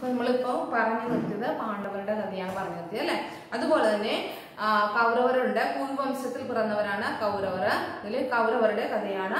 അപ്പൊ നമ്മളിപ്പോ പറഞ്ഞു നിർത്തിയത് പാണ്ഡവരുടെ കഥയാണ് പറഞ്ഞു നിർത്തിയത് അല്ലെ അതുപോലെ തന്നെ ആ, കൗരവരുണ്ട് കുരുവംശത്തിൽ പിറന്നവരാണ് കൗരവർ ഇതിൽ കൗരവരുടെ കഥയാണ്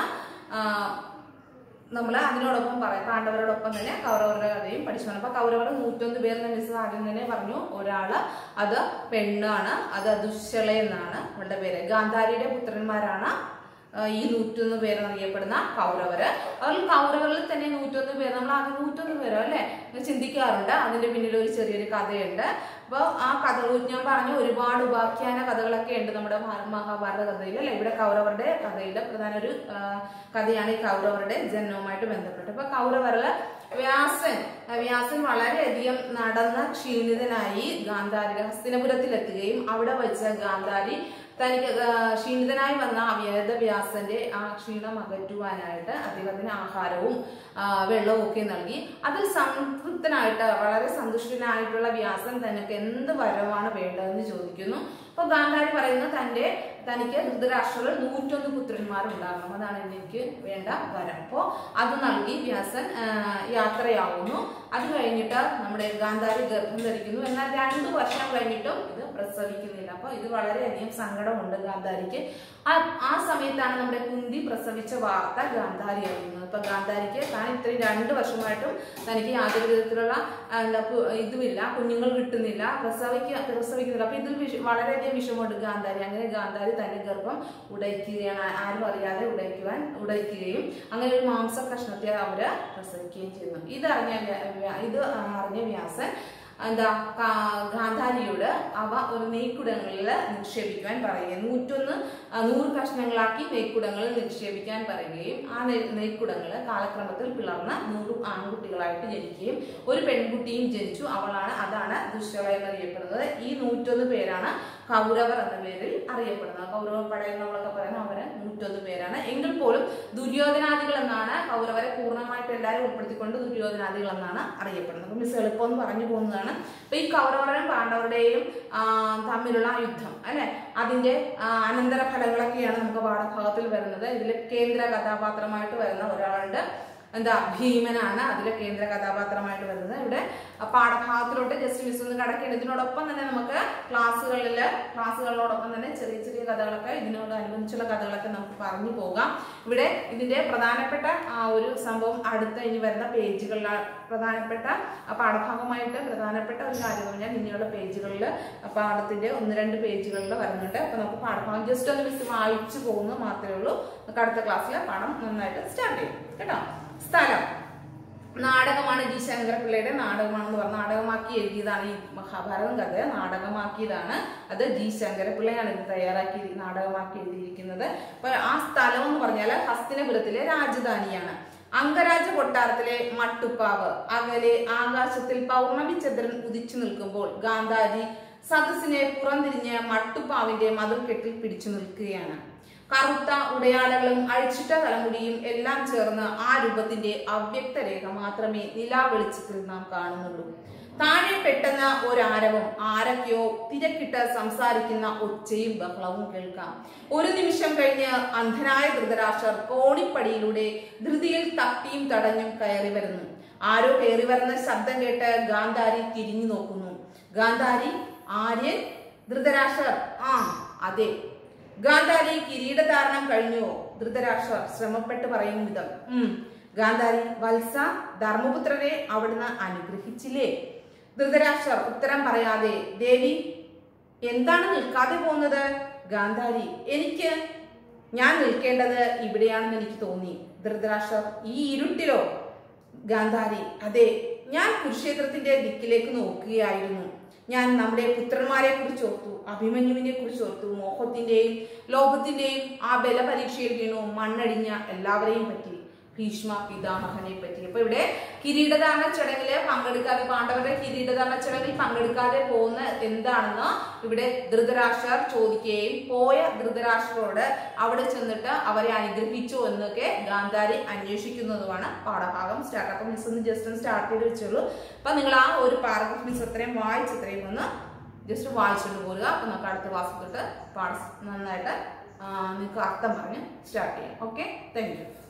നമ്മൾ അതിനോടൊപ്പം പറയാം പാണ്ഡവരോടൊപ്പം തന്നെ കൗരവരുടെ കഥയും പഠിച്ചു അപ്പൊ കൗരവർ നൂറ്റൊന്ന് പേർ എന്ന് മിസ് ആദ്യം തന്നെ പറഞ്ഞു ഒരാള് അത് പെണ്ണാണ് അത് ദുശ്ശള എന്നാണ് അവളുടെ പേര് ഗാന്ധാരിയുടെ പുത്രന്മാരാണ് ആ, ഈ നൂറ്റൊന്ന് പേരെന്നറിയപ്പെടുന്ന കൗരവര് അതിൽ കൗരവരിൽ തന്നെ നൂറ്റൊന്ന് പേര് നമ്മൾ ആദ്യം നൂറ്റൊന്ന് പേരോ അല്ലെ എന്ന് ചിന്തിക്കാറുണ്ട് അതിന്റെ പിന്നിൽ ഒരു ചെറിയൊരു കഥയുണ്ട് അപ്പോൾ ആ കഥകൾ ഞാൻ പറഞ്ഞു ഒരുപാട് ഉപാഖ്യാന കഥകളൊക്കെ ഉണ്ട് നമ്മുടെ മഹാ- മഹാഭാരത കഥയിൽ അല്ലെ ഇവിടെ കൗരവരുടെ കഥയിൽ പ്രധാന ഒരു ആ, കഥയാണ് ഈ കൗരവരുടെ ജന്മവുമായിട്ട് ബന്ധപ്പെട്ട് അപ്പൊ കൗരവരില് വ്യാസൻ ആ, വ്യാസൻ വളരെയധികം നടന്ന ക്ഷീണിതനായി ഗാന്ധാരി ഹസ്തിനപുരത്തിലെത്തുകയും അവിടെ വെച്ച് ഗാന്ധാരി തനിക്ക് ആ, ക്ഷീണിതനായി വന്ന ആ വേദവ്യാസന്റെ ആ ക്ഷീണം അകറ്റുവാനായിട്ട് അദ്ദേഹത്തിന് ആഹാരവും ആ, വെള്ളവും ഒക്കെ നൽകി അതിൽ സംതൃപ്തനായിട്ട് വളരെ സന്തുഷ്ടനായിട്ടുള്ള വ്യാസൻ തനിക്ക് എന്ത് വരമാണ് വേണ്ടതെന്ന് ചോദിക്കുന്നു അപ്പൊ ഗാന്ധാരി പറയുന്നു തന്റെ തനിക്ക് ധൃതരാഷ്ട്രത്തിൽ നൂറ്റൊന്ന് പുത്രന്മാരുണ്ടാകണം അതാണ് എനിക്ക് വേണ്ട വരം അപ്പോ അത് നൽകി വ്യാസൻ ആ, യാത്രയാവുന്നു അത് കഴിഞ്ഞിട്ട് നമ്മുടെ ഗാന്ധാരി ഗർഭം ധരിക്കുന്നു എന്നാൽ രണ്ടു വർഷം കഴിഞ്ഞിട്ടും ഇത് പ്രസവിക്കുന്നില്ല അപ്പൊ ഇത് വളരെയധികം സങ്കടമുണ്ട് ഗാന്ധാരിക്ക് ആ ആ സമയത്താണ് നമ്മുടെ കുന്തി പ്രസവിച്ച വാർത്ത ഗാന്ധാരി അറിയുന്നത് അപ്പൊ ഗാന്ധാരിക്ക് താൻ ഇത്രയും രണ്ട് വർഷമായിട്ടും തനിക്ക് യാതൊരു വിധത്തിലുള്ള ആ, എന്താ പു- ഇതുമില്ല കുഞ്ഞുങ്ങൾ കിട്ടുന്നില്ല പ്രസവിക്ക പ്രസവിക്കുന്നില്ല അപ്പൊ ഇതിൽ വിഷ- വളരെയധികം വിഷമമുണ്ട് ഗാന്ധാരി അങ്ങനെ ഗാന്ധാരി തന്റെ ഗർഭം ഉടയ്ക്കുകയാണ് ആ- ആരും അറിയാതെ ഉടയ്ക്കുവാൻ ഉടയ്ക്കുകയും അങ്ങനെ ഒരു മാംസ കഷ്ണത്തെ അവര് പ്രസവിക്കുകയും ചെയ്യുന്നു ഇതറിഞ്ഞ വ്യ- വ്യ- ഇത് അറിഞ്ഞ വ്യാസൻ എന്താ കാ- ഗാന്ധാരിയോട് അവ ഒരു നെയ്ക്കുടങ്ങളിൽ നിക്ഷേപിക്കുവാൻ പറയുകയും നൂറ്റൊന്ന് ആ, നൂറ് കഷ്ണങ്ങളാക്കി നെയ്ക്കുടങ്ങളിൽ നിക്ഷേപിക്കാൻ പറയുകയും ആ നെയ് നെയ്ക്കുടങ്ങൾ കാലക്രമത്തിൽ പിളർന്ന് നൂറ് ആൺകുട്ടികളായിട്ട് ജനിക്കുകയും ഒരു പെൺകുട്ടിയും ജനിച്ചു അവളാണ് അതാണ് ദുശ്ശള എന്നറിയപ്പെടുന്നത് ഈ നൂറ്റൊന്ന് പേരാണ് കൗരവർ എന്ന പേരിൽ അറിയപ്പെടുന്നത് കൗരവ പടയിൽ നമ്മളൊക്കെ പറയുന്ന അവര് നൂറ്റൊന്ന് പേരാണ് എങ്കിൽ പോലും ദുര്യോധനാദികൾ എന്നാണ് കൗരവരെ പൂർണ്ണമായിട്ട് എല്ലാവരും ഉൾപ്പെടുത്തിക്കൊണ്ട് ദുര്യോധനാദികൾ എന്നാണ് അറിയപ്പെടുന്നത് അപ്പൊ മിസ് എളുപ്പം എന്ന് പറഞ്ഞു പോകുന്നതാണ് അപ്പൊ ഈ കൗരവരുടെയും പാണ്ഡവരുടെയും ആ, തമ്മിലുള്ള ആ യുദ്ധം അല്ലെ അതിന്റെ ആ, അനന്തര ഫലങ്ങളൊക്കെയാണ് നമുക്ക് പാഠഭാഗത്തിൽ വരുന്നത് ഇതിൽ കേന്ദ്ര കഥാപാത്രമായിട്ട് വരുന്ന ഒരാളുണ്ട് എന്താ ഭീമനാണ് അതിലെ കേന്ദ്ര കഥാപാത്രമായിട്ട് വരുന്നത് ഇവിടെ ആ പാഠഭാഗത്തിലോട്ട് ജസ്റ്റ് മിസ് ഒന്ന് കടക്കേണ്ട ഇതിനോടൊപ്പം തന്നെ നമുക്ക് ക്ലാസ്സുകളിൽ ക്ലാസ്സുകളോടൊപ്പം തന്നെ ചെറിയ ചെറിയ കഥകളൊക്കെ ഇതിനോട് അനുബന്ധിച്ചുള്ള കഥകളൊക്കെ നമുക്ക് പറഞ്ഞു പോകാം ഇവിടെ ഇതിന്റെ പ്രധാനപ്പെട്ട ആ ഒരു സംഭവം അടുത്ത ഇനി വരുന്ന പേജുകളിൽ പ്രധാനപ്പെട്ട ആ പാഠഭാഗമായിട്ട് പ്രധാനപ്പെട്ട ഒരു കാര്യം എന്ന് പറഞ്ഞാൽ ഇനിയുള്ള പേജുകളിൽ പാഠത്തിന്റെ ഒന്ന് രണ്ട് പേജുകളിൽ വരുന്നുണ്ട് അപ്പൊ നമുക്ക് പാഠഭാഗം ജസ്റ്റ് ഒന്ന് മിസ് വായിച്ചു പോകുന്നത് മാത്രമേ ഉള്ളൂ നമുക്ക് അടുത്ത ക്ലാസ്സിൽ പാഠം നന്നായിട്ട് സ്റ്റാർട്ട് ചെയ്യും കേട്ടോ സ്ഥലം നാടകമാണ് ജി ശങ്കരപിള്ളയുടെ നാടകമാണെന്ന് പറഞ്ഞ നാടകമാക്കി എഴുതിയതാണ് ഈ മഹാഭാരതം കഥ നാടകമാക്കിയതാണ് അത് ജി ശങ്കരപിള്ളയാണ് ഇത് തയ്യാറാക്കി നാടകമാക്കി എഴുതിയിരിക്കുന്നത് അപ്പൊ ആ സ്ഥലം എന്ന് പറഞ്ഞാൽ ഹസ്തിനപുരത്തിലെ രാജധാനിയാണ് അംഗരാജ കൊട്ടാരത്തിലെ മട്ടുപ്പാവ് അകലെ ആകാശത്തിൽ പൗർണമി ചന്ദ്രൻ ഉദിച്ചു നിൽക്കുമ്പോൾ ഗാന്ധാരി സദസ്സിനെ പുറംതിരിഞ്ഞ് മട്ടുപ്പാവിന്റെ മതിൽക്കെട്ടിൽ പിടിച്ചു നിൽക്കുകയാണ് കറുത്ത ഉടയാടകളും അഴിച്ചിട്ട തലമുടിയും എല്ലാം ചേർന്ന് ആ രൂപത്തിന്റെ അവ്യക്ത രേഖ മാത്രമേ നിലാവെളിച്ചത്തിൽ നാം കാണുന്നുള്ളൂ താഴെ പെട്ടെന്ന് ഒരാരവം ആരൊക്കെയോ തിരക്കിട്ട് സംസാരിക്കുന്ന ഒച്ചയും ബഹളവും കേൾക്കാം ഒരു നിമിഷം കഴിഞ്ഞ് അന്ധനായ ധൃതരാഷ്ട്രർ കോണിപ്പടിയിലൂടെ ധൃതിയിൽ തട്ടിയും തടഞ്ഞും കയറി വരുന്നു ആരോ കയറി വരുന്ന ശബ്ദം കേട്ട് ഗാന്ധാരി തിരിഞ്ഞു നോക്കുന്നു ഗാന്ധാരി ആര്യൻ ധൃതരാഷ്ട്രർ ആ അതെ ഗാന്ധാരി കിരീടധാരണം കഴിഞ്ഞുവോ ധൃതരാഷ്ട്രർ ശ്രമപ്പെട്ട് പറയും വിധം ഉം ഗാന്ധാരി വത്സ ധർമ്മപുത്രരെ അവിടുന്ന് അനുഗ്രഹിച്ചില്ലേ ധൃതരാഷ്ട്രർ ഉത്തരം പറയാതെ ദേവി എന്താണ് നിൽക്കാതെ പോകുന്നത് ഗാന്ധാരി എനിക്ക് ഞാൻ നിൽക്കേണ്ടത് ഇവിടെയാണെന്ന് എനിക്ക് തോന്നി ധൃതരാഷ്ട്രർ ഈ ഇരുട്ടിലോ ഗാന്ധാരി അതെ ഞാൻ കുരുക്ഷേത്രത്തിന്റെ ദിക്കിലേക്ക് നോക്കുകയായിരുന്നു ഞാൻ നമ്മുടെ പുത്രന്മാരെ കുറിച്ച് ഓർത്തു അഭിമന്യുവിനെ കുറിച്ച് ഓർത്തു മോഹത്തിന്റെയും ലോഭത്തിന്റെയും ആ ബലപരീക്ഷയിൽ വീണു മണ്ണടിഞ്ഞ എല്ലാവരെയും പറ്റി ഭീഷ്മ പിതാമഹനെ പറ്റി അപ്പൊ ഇവിടെ കിരീടധാരണ ചടങ്ങില് പങ്കെടുക്കാതെ പാണ്ഡവരുടെ കിരീടധാരണ ചടങ്ങിൽ പങ്കെടുക്കാതെ പോകുന്ന എന്താണെന്ന് ഇവിടെ ധൃതരാഷ്ട്രർ ചോദിക്കുകയും പോയ ധൃതരാഷ്ട്രരോട് അവിടെ ചെന്നിട്ട് അവരെ അനുഗ്രഹിച്ചു എന്നൊക്കെ ഗാന്ധാരി അന്വേഷിക്കുന്നതുമാണ് പാഠഭാഗം സ്റ്റാർട്ട് അപ്പൊ മിസ് ഒന്ന് ജസ്റ്റ് ഒന്ന് സ്റ്റാർട്ട് ചെയ്ത് വെച്ചോളൂ അപ്പൊ നിങ്ങൾ ആ ഒരു പാരഗ്രാഫ് മിസ് അത്രയും വായിച്ച് ഇത്രയും ഒന്ന് ജസ്റ്റ് വായിച്ചുകൊണ്ട് പോരുക അപ്പൊ നമുക്ക് അടുത്ത ക്ലാസ് തൊട്ട് പാഠ നന്നായിട്ട് നിങ്ങൾക്ക് അർത്ഥം പറഞ്ഞ് സ്റ്റാർട്ട് ചെയ്യാം ഓക്കെ താങ്ക് യു